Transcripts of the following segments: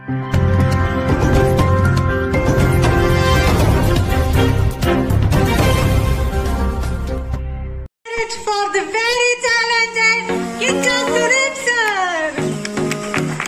for the very talented Kitka Suresh sir.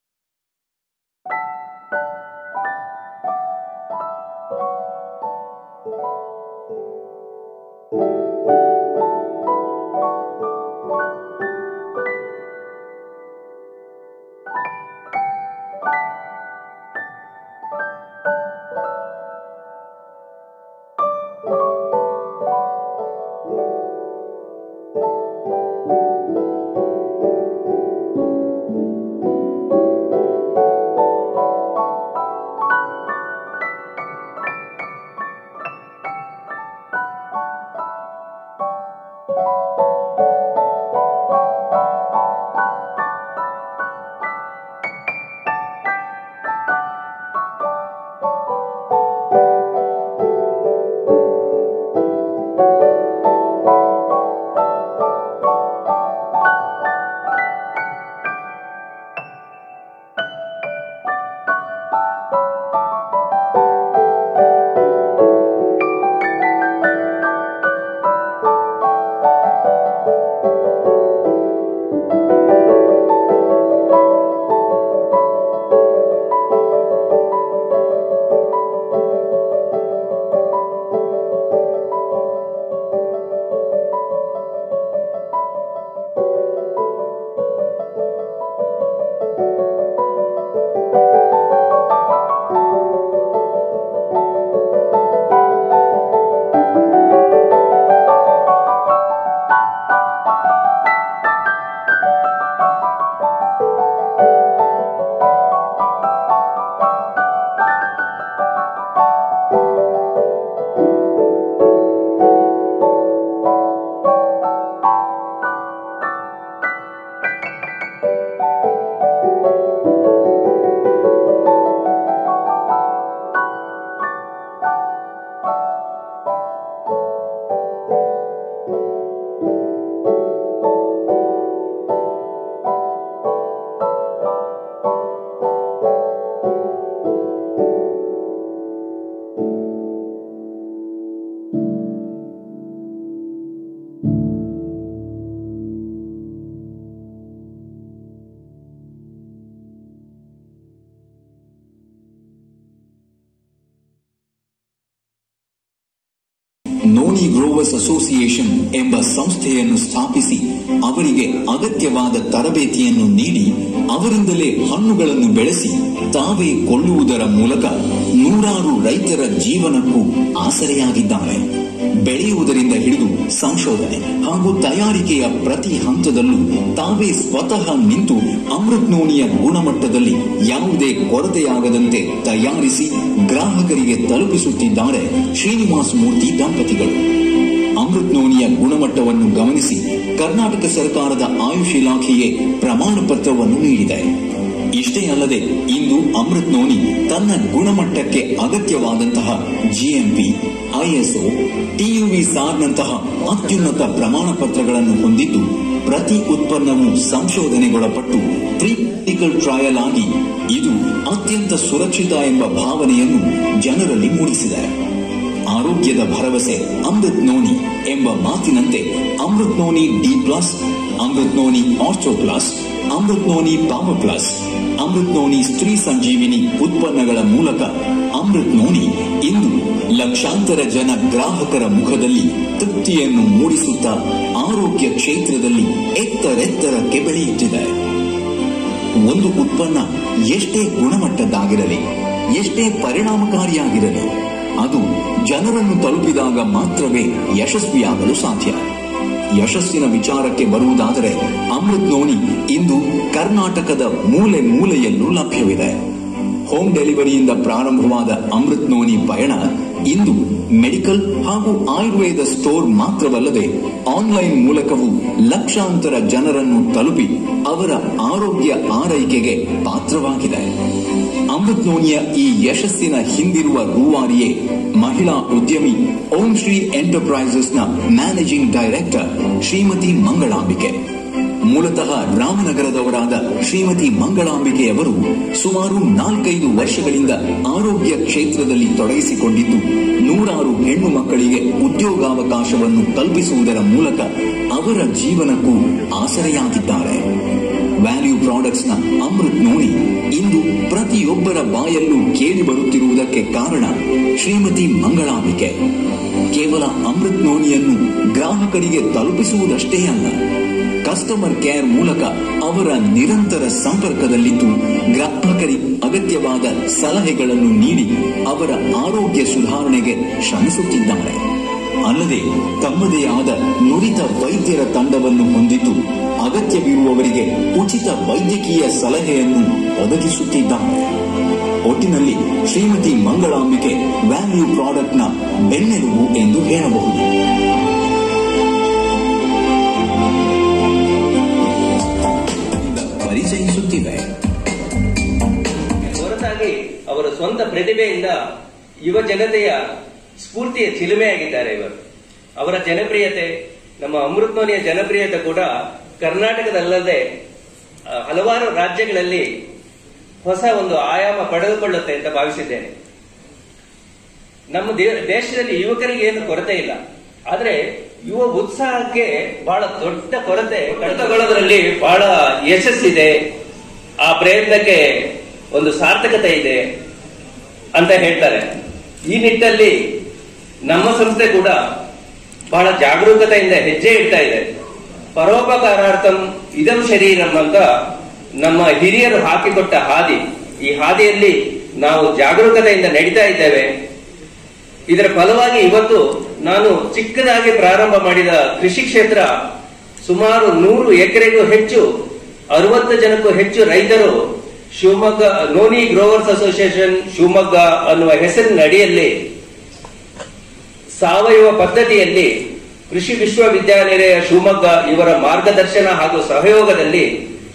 Noni growers association ಎಂಬ ಸಂಸ್ಥೆಯನ್ನು ಸ್ಥಾಪಿಸಿ ಅವರಿಗೆ ಅಗತ್ಯವಾದ ತರಬೇತಿಯನ್ನು ನೀಡಿ ಅವರಿಂದಲೇ ಹಣ್ಣುಗಳನ್ನು ಬೆಳೆಸಿ ತಾವೇ ಕೊಳ್ಳುವುದರ ಮೂಲಕ ನೂರಾರು ರೈತರ ಜೀವನಕ್ಕೂ ಆಸರೆಯಾಗಿದ್ದಾರೆ ಬೆಳೆಯುವುದರಿಂದ ಹಿಡಿದು ಸಂಶೋಧನೆ ಹಾಗೂ ತಯಾರಿಕೆಯ ಪ್ರತಿ ಹಂತದಲ್ಲೂ ತಾವೇ ಸ್ವತಃ ನಿಂತು ಅಮೃತ್ ನೋಣಿಯ ಗುಣಮಟ್ಟದಲ್ಲಿ ಯಾವುದೇ ಕೊರತೆಯಾಗದಂತೆ ತಯಾರಿಸಿ ಗ್ರಾಹಕರಿಗೆ ತಲುಪಿಸುತ್ತಿದ್ದಾರೆ ಶ್ರೀನಿವಾಸ ಮೂರ್ತಿ ದಂಪತಿಗಳು ಅಮೃತ್ ನೋಣಿಯ ಗುಣಮಟ್ಟವನ್ನು ಗಮನಿಸಿ ಕರ್ನಾಟಕ ಸರ್ಕಾರದ ಆಯುಷ್ ಇಲಾಖೆಯೇ ಪ್ರಮಾಣ ಪತ್ರವನ್ನು ನೀಡಿದೆ ಇಷ್ಟೇ ಅಲ್ಲದೆ ಇಂದು ಅಮೃತ್ ನೋನಿ ತನ್ನ ಗುಣಮಟ್ಟಕ್ಕೆ ಅಗತ್ಯವಾದಂತಹ ಜಿಎಂಪಿ ಐಎಸ್ಒ ಟಿಯುವಿ ಸಾರ್ನಂತಹ ಅತ್ಯುನ್ನತ ಪ್ರಮಾಣ ಪತ್ರಗಳನ್ನು ಹೊಂದಿದ್ದು ಪ್ರತಿ ಉತ್ಪನ್ನವು ಸಂಶೋಧನೆಗೊಳಪಟ್ಟು ಕ್ಲಿನಿಕಲ್ ಟ್ರಯಲ್ ಆಗಿ ಇದು ಅತ್ಯಂತ ಸುರಕ್ಷಿತ ಎಂಬ ಭಾವನೆಯನ್ನು ಜನರಲ್ಲಿ ಮೂಡಿಸಿದೆ ಆರೋಗ್ಯದ ಭರವಸೆ ಅಮೃತ್ ನೋನಿ ಎಂಬ ಮಾತಿನಂತೆ Amrit noni D plus Amrit noni ortho plus Amrit noni power plus Amrit noni Stree Sanjeevini ಉತ್ಪನ್ನಗಳ ಮೂಲಕ ಅಮೃತ್ ನೋನಿ ಇಂದು ಲಕ್ಷಾಂತರ ಜನ ಗ್ರಾಹಕರ ಮುಖದಲ್ಲಿ ತೃಪ್ತಿಯನ್ನು ಮೂಡಿಸುತ್ತಾ ಆರೋಗ್ಯ ಕ್ಷೇತ್ರದಲ್ಲಿ ಎತ್ತರೆತ್ತರಕ್ಕೆ ಬೆಳೆಯುತ್ತಿದೆ ಒಂದು ಉತ್ಪನ್ನ ಎಷ್ಟೇ ಗುಣಮಟ್ಟದ್ದಾಗಿರಲಿ ಎಷ್ಟೇ ಪರಿಣಾಮಕಾರಿಯಾಗಿರಲಿ ಅದು ಜನರನ್ನು ತಲುಪಿದಾಗ ಮಾತ್ರವೇ ಯಶಸ್ವಿಯಾಗಲು ಸಾಧ್ಯ ಯಶಸ್ಸಿನ ವಿಚಾರಕ್ಕೆ ಬರುವುದಾದರೆ ಅಮೃತ್ ನೋನಿ ಇಂದು ಕರ್ನಾಟಕದ ಮೂಲೆ ಮೂಲೆಯಲ್ಲೂ ಲಭ್ಯವಿದೆ ಹೋಮ್ ಡೆಲಿವರಿಯಿಂದ ಪ್ರಾರಂಭವಾದ ಅಮೃತ್ ನೋನಿ ಪಯಣ ಇಂದು ಮೆಡಿಕಲ್ ಹಾಗೂ ಆಯುರ್ವೇದ ಸ್ಟೋರ್ ಮಾತ್ರವಲ್ಲದೆ ಆನ್ಲೈನ್ ಮೂಲಕವೂ ಲಕ್ಷಾಂತರ ಜನರನ್ನು ತಲುಪಿ ಅವರ ಆರೋಗ್ಯ ಆರೈಕೆಗೆ ಪಾತ್ರವಾಗಿದೆ ಅಮೃತ್ ನೋನಿಯ ಈ ಯಶಸ್ಸಿನ ಹಿಂದಿರುವ ರೂವಾರಿಯೇ ಮಹಿಳಾ ಉದ್ಯಮಿ ಓಂ ಶ್ರೀ ಎಂಟರ್ಪ್ರೈಸಸ್ನ ಮ್ಯಾನೇಜಿಂಗ್ ಡೈರೆಕ್ಟರ್ ಶ್ರೀಮತಿ ಮಂಗಳಾಂಬಿಕೆ ಮೂಲತಃ ರಾಮನಗರದವರಾದ ಶ್ರೀಮತಿ ಮಂಗಳಾಂಬಿಕೆಯವರು ಸುಮಾರು ನಾಲ್ಕೈದು ವರ್ಷಗಳಿಂದ ಆರೋಗ್ಯ ಕ್ಷೇತ್ರದಲ್ಲಿ ತೊಡಗಿಸಿಕೊಂಡಿದ್ದು ನೂರಾರು ಹೆಣ್ಣು ಮಕ್ಕಳಿಗೆ ಉದ್ಯೋಗಾವಕಾಶವನ್ನು ಕಲ್ಪಿಸುವುದರ ಮೂಲಕ ಅವರ ಜೀವನಕ್ಕೂ ಆಸರೆಯಾಗಿದ್ದಾರೆ ವ್ಯಾಲ್ಯೂ ಪ್ರಾಡಕ್ಟ್ಸ್ ನ ಅಮೃತ್ ನೋಣಿ ಇಂದು ಪ್ರತಿಯೊಬ್ಬರ ಬಾಯಲ್ಲೂ ಕೇಳಿ ಬರುತ್ತಿರುವುದಕ್ಕೆ ಕಾರಣ ಶ್ರೀಮತಿ ಮಂಗಳಾಂಬಿಕೆ ಕೇವಲ ಅಮೃತ್ ನೋಣಿಯನ್ನು ಗ್ರಾಹಕರಿಗೆ ತಲುಪಿಸುವುದಷ್ಟೇ ಅಲ್ಲ ಕಸ್ಟಮರ್ ಕೇರ್ ಮೂಲಕ ಅವರ ನಿರಂತರ ಸಂಪರ್ಕದಲ್ಲಿದ್ದು ಗ್ರಾಹಕರಿಗೆ ಅಗತ್ಯವಾದ ಸಲಹೆಗಳನ್ನು ನೀಡಿ ಅವರ ಆರೋಗ್ಯ ಸುಧಾರಣೆಗೆ ಶ್ರಮಿಸುತ್ತಿದ್ದಾರೆ ಅಲ್ಲದೆ ತಮ್ಮದೇ ಆದ ನುರಿತ ವೈದ್ಯರ ತಂಡವನ್ನು ಹೊಂದಿದ್ದು ಅಗತ್ಯವಿರುವವರಿಗೆ ಉಚಿತ ವೈದ್ಯಕೀಯ ಸಲಹೆಯನ್ನು ಒದಗಿಸುತ್ತಿದ್ದಾರೆ ಒಟ್ಟಿನಲ್ಲಿ ಶ್ರೀಮತಿ ಮಂಗಳಾಂಬಿಕೆ ವ್ಯಾಲ್ಯೂ ಪ್ರಾಡಕ್ಟ್ನ ಬೆನ್ನೆಲುಬು ಎಂದು ಹೇಳಬಹುದು ಪರಿಚಯಿಸುತ್ತಿವೆ ಹೊರತಾಗಿ ಅವರ ಸ್ವಂತ ಪ್ರತಿಭೆಯಿಂದ ಯುವ ಜನತೆಯ ಸ್ಫೂರ್ತಿಯ ಚಿಲುಮೆಯಾಗಿದ್ದಾರೆ ಇವರು ಅವರ ಜನಪ್ರಿಯತೆ ನಮ್ಮ ಅಮೃತನೋನಿಯ ಜನಪ್ರಿಯತೆ ಕೂಡ ಕರ್ನಾಟಕದಲ್ಲದೆ ಆ, ಹಲವಾರು ರಾಜ್ಯಗಳಲ್ಲಿ ಹೊಸ ಒಂದು ಆಯಾಮ ಪಡೆದುಕೊಳ್ಳುತ್ತೆ ಅಂತ ಭಾವಿಸಿದ್ದೇನೆ ನಮ್ಮ ದೇ- ದೇಶದಲ್ಲಿ ಯುವಕರಿಗೆ ಏನು ಕೊರತೆ ಇಲ್ಲ ಆದ್ರೆ ಯುವ ಉತ್ಸಾಹಕ್ಕೆ ಬಹಳ ದೊಡ್ಡ ಕೊರತೆ ಕಡಿತಗೊಳ್ಳೋದ್ರಲ್ಲಿ ಬಹಳ ಯಶಸ್ಸಿದೆ ಆ ಪ್ರಯತ್ನಕ್ಕೆ ಒಂದು ಸಾರ್ಥಕತೆ ಇದೆ ಅಂತ ಹೇಳ್ತಾರೆ ಈ ನಿಟ್ಟಲ್ಲಿ ನಮ್ಮ ಸಂಸ್ಥೆ ಕೂಡ ಬಹಳ ಜಾಗರೂಕತೆಯಿಂದ ಹೆಜ್ಜೆ ಇಡ್ತಾ ಇದೆ ಪರೋಪಕಾರಾರ್ಥಂ ಇದಂ ಶರೀರಂ ಅಂತ ನಮ್ಮ ಹಿರಿಯರು ಹಾಕಿಕೊಟ್ಟ ಹಾದಿ ಈ ಹಾದಿಯಲ್ಲಿ ನಾವು ಜಾಗರೂಕತೆಯಿಂದ ನಡೀತಾ ಇದ್ದೇವೆ ಇದರ ಫಲವಾಗಿ ಇವತ್ತು ನಾನು ಚಿಕ್ಕದಾಗಿ ಪ್ರಾರಂಭ ಮಾಡಿದ ಕೃಷಿ ಕ್ಷೇತ್ರ ಸುಮಾರು ನೂರು ಎಕರೆಗೂ ಹೆಚ್ಚು ಅರವತ್ತು ಜನಕ್ಕೂ ಹೆಚ್ಚು ರೈತರು Shivamogga noni growers association Shivamogga ಅನ್ನುವ ಹೆಸರಿನ ಅಡಿಯಲ್ಲಿ ಸಾವಯವ ಪದ್ಧತಿಯಲ್ಲಿ ಕೃಷಿ ವಿಶ್ವವಿದ್ಯಾನಿಲಯ ಶಿವಮೊಗ್ಗ ಇವರ ಮಾರ್ಗದರ್ಶನ ಹಾಗೂ ಸಹಯೋಗದಲ್ಲಿ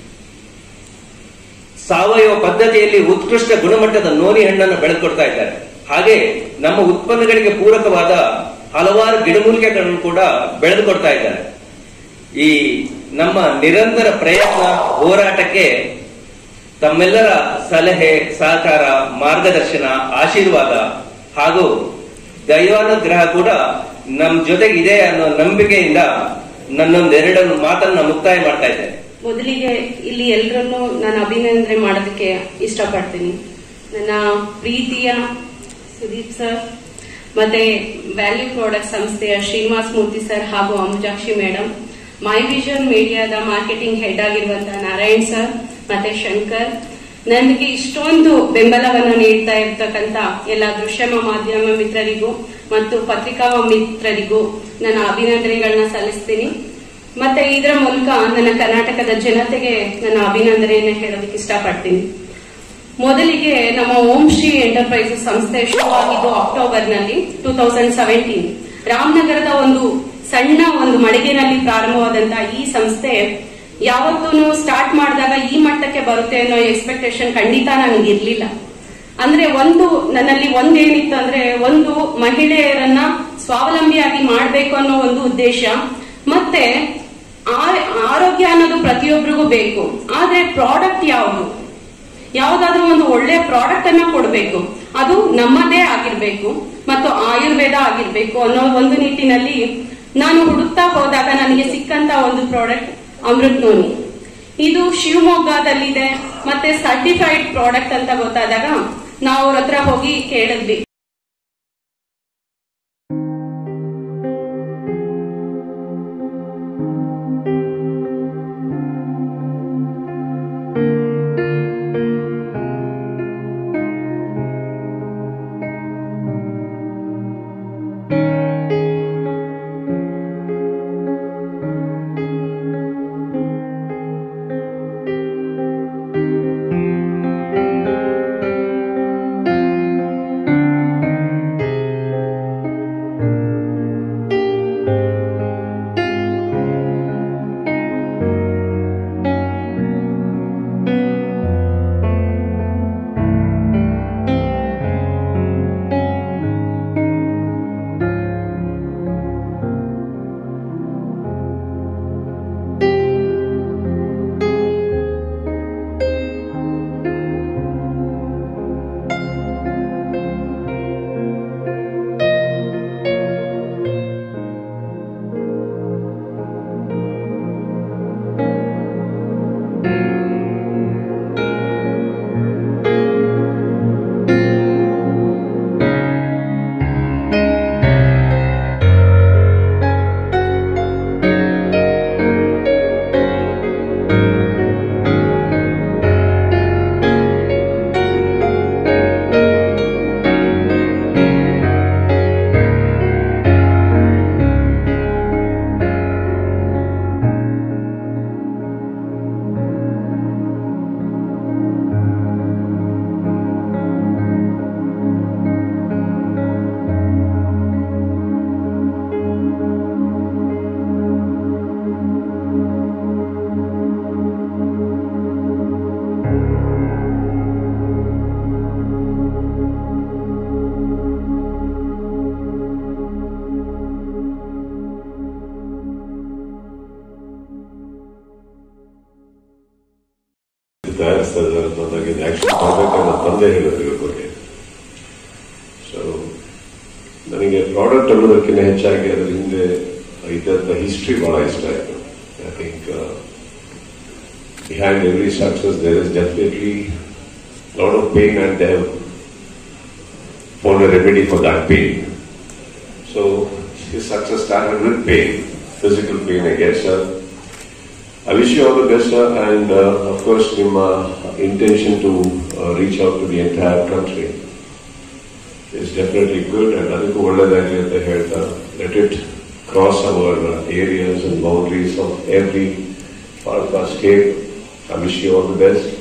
ಸಾವಯವ ಪದ್ಧತಿಯಲ್ಲಿ ಉತ್ಕೃಷ್ಟ ಗುಣಮಟ್ಟದ ನೋನಿ ಹಣ್ಣನ್ನು ಬೆಳೆದುಕೊಡ್ತಾ ಇದ್ದಾರೆ ಹಾಗೆ ನಮ್ಮ ಉತ್ಪನ್ನಗಳಿಗೆ ಪೂರಕವಾದ ಹಲವಾರು ಗಿಡಮೂಲಿಕೆಗಳನ್ನು ಕೂಡ ಬೆಳೆದುಕೊಡ್ತಾ ಇದ್ದಾರೆ ಈ ನಮ್ಮ ನಿರಂತರ ಪ್ರಯತ್ನ ಹೋರಾಟಕ್ಕೆ ತಮ್ಮೆಲ್ಲರ ಸಲಹೆ ಸಹಕಾರ ಮಾರ್ಗದರ್ಶನ ಆಶೀರ್ವಾದ ಹಾಗೂ ದೈವಾನುಗ್ರಹ ಕೂಡ ನಮ್ ಜೊತೆಗಿದೆ ಅನ್ನೋ ನಂಬಿಕೆಯಿಂದ ನನ್ನೊಂದೆರಡು ಮಾತನ್ನ ಮುಕ್ತಾಯ ಮಾಡ್ತಾ ಇದ್ದೇನೆ ಮೊದಲಿಗೆ ಇಲ್ಲಿ ಎಲ್ಲರನ್ನು ನಾನು ಅಭಿನಂದನೆ ಮಾಡೋದಕ್ಕೆ ಇಷ್ಟಪಡ್ತೀನಿ ನನ್ನ ಪ್ರೀತಿಯ ಸುದೀಪ್ ಸರ್ ಮತ್ತೆ ವ್ಯಾಲ್ಯೂ ಪ್ರಾಡಕ್ಟ್ ಸಂಸ್ಥೆಯ ಶ್ರೀನಿವಾಸ್ ಮೂರ್ತಿ ಸರ್ ಹಾಗೂ ಅಂಬುಜಾಕ್ಷಿ ಮೇಡಮ್ ಮೈ ವಿಷನ್ ಮೀಡಿಯಾದ ಮಾರ್ಕೆಟಿಂಗ್ ಹೆಡ್ ಆಗಿರುವಂತಹ ನಾರಾಯಣ್ ಸರ್ ಮತ್ತೆ ಶಂಕರ್ ನನಗೆ ಇಷ್ಟೊಂದು ಬೆಂಬಲವನ್ನು ನೀಡ್ತಾ ಇರ್ತಕ್ಕಂತ ಎಲ್ಲ ದೃಶ್ಯಮ ಮಾಧ್ಯಮ ಮಿತ್ರರಿಗೂ ಮತ್ತು ಪತ್ರಿಕಾ ಮಿತ್ರರಿಗೂ ನನ್ನ ಅಭಿನಂದನೆಗಳನ್ನ ಸಲ್ಲಿಸ್ತೀನಿ ಮತ್ತೆ ಇದರ ಮೂಲಕ ನನ್ನ ಕರ್ನಾಟಕದ ಜನತೆಗೆ ನನ್ನ ಅಭಿನಂದನೆಯನ್ನ ಹೇಳೋದಕ್ಕೆ ಇಷ್ಟಪಡ್ತೀನಿ ಮೊದಲಿಗೆ ನಮ್ಮ ಓಂ ಶ್ರೀ ಎಂಟರ್ಪ್ರೈಸಸ್ ಸಂಸ್ಥೆ ಶುರುವಾಗಿದ್ದು ಅಕ್ಟೋಬರ್ ನಲ್ಲಿ ಟೂ ತೌಸಂಡ್ ಸೆವೆಂಟೀನ್ ರಾಮನಗರದ ಒಂದು ಸಣ್ಣ ಒಂದು ಮಳಿಗೆನಲ್ಲಿ ಪ್ರಾರಂಭವಾದಂತಹ ಈ ಸಂಸ್ಥೆ ಯಾವತ್ತೂ ಸ್ಟಾರ್ಟ್ ಮಾಡಿದಾಗ ಈ ಮಟ್ಟಕ್ಕೆ ಬರುತ್ತೆ ಅನ್ನೋ ಎಕ್ಸ್ಪೆಕ್ಟೇಷನ್ ಖಂಡಿತ ನನಗೆ ಇರ್ಲಿಲ್ಲ ಅಂದ್ರೆ ಒಂದು ನನ್ನಲ್ಲಿ ಒಂದೇನಿತ್ತು ಅಂದ್ರೆ ಒಂದು ಮಹಿಳೆಯರನ್ನ ಸ್ವಾವಲಂಬಿಯಾಗಿ ಮಾಡ್ಬೇಕು ಅನ್ನೋ ಒಂದು ಉದ್ದೇಶ ಮತ್ತೆ ಆ- ಆರೋಗ್ಯ ಅನ್ನೋದು ಪ್ರತಿಯೊಬ್ಬರಿಗೂ ಬೇಕು ಆದ್ರೆ ಪ್ರಾಡಕ್ಟ್ ಯಾವುದು ಯಾವ್ದಾದ್ರೂ ಒಂದು ಒಳ್ಳೆ ಪ್ರಾಡಕ್ಟ್ ಅನ್ನ ಕೊಡಬೇಕು ಅದು ನಮ್ಮದೇ ಆಗಿರ್ಬೇಕು ಮತ್ತು ಆಯುರ್ವೇದ ಆಗಿರ್ಬೇಕು ಅನ್ನೋ ಒಂದು ನಿಟ್ಟಿನಲ್ಲಿ ನಾನು ಹುಡುಕ್ತಾ ಹೋದಾಗ ನನಗೆ ಸಿಕ್ಕಂತ ಒಂದು ಪ್ರಾಡಕ್ಟ್ ಅಮೃತ್ ನೋನಿ ಇದು ಶಿವಮೊಗ್ಗದಲ್ಲಿದೆ ಮತ್ತೆ ಸರ್ಟಿಫೈಡ್ ಪ್ರಾಡಕ್ಟ್ ಅಂತ ಗೊತ್ತಾದಾಗ ನಾವು ಅವ್ರ ಹತ್ರ ಹೋಗಿ ಕೇಳಿದ್ವಿ ತಯಾರಿಸ್ತಾ ಇದ್ದಾರೆ ಅಂತ ನನಗೆ ಆಕ್ಷನ್ ಮಾಡಬೇಕಾದ ತಂದೆ ಹೇಳಿದ್ರು ಇವ್ರ ಬಗ್ಗೆ ಸೊ ನನಗೆ ಪ್ರಾಡಕ್ಟ್ ಅನ್ನೋದಕ್ಕಿಂತ ಹೆಚ್ಚಾಗಿ ಅದ್ರ ಹಿಂದೆ ಇದ್ದಂತ ಹಿಸ್ಟ್ರಿ ಬಹಳ ಇಷ್ಟ ಆಯಿತು I think behind every success there is definitely a lot of pain and they have found a remedy for that pain. So his success started with pain, physical pain I guess. Uh, I wish you all the best sir, and uh, of course ನಿಮ್ಮ intention to uh, reach out to the entire country is definitely good and ಅದಕ್ಕೂ ಒಳ್ಳೆಯದಾಗಲಿ ಅಂತ ಹೇಳ್ತಾ let it cross our uh, areas and boundaries of every part of our state. I wish you all the best.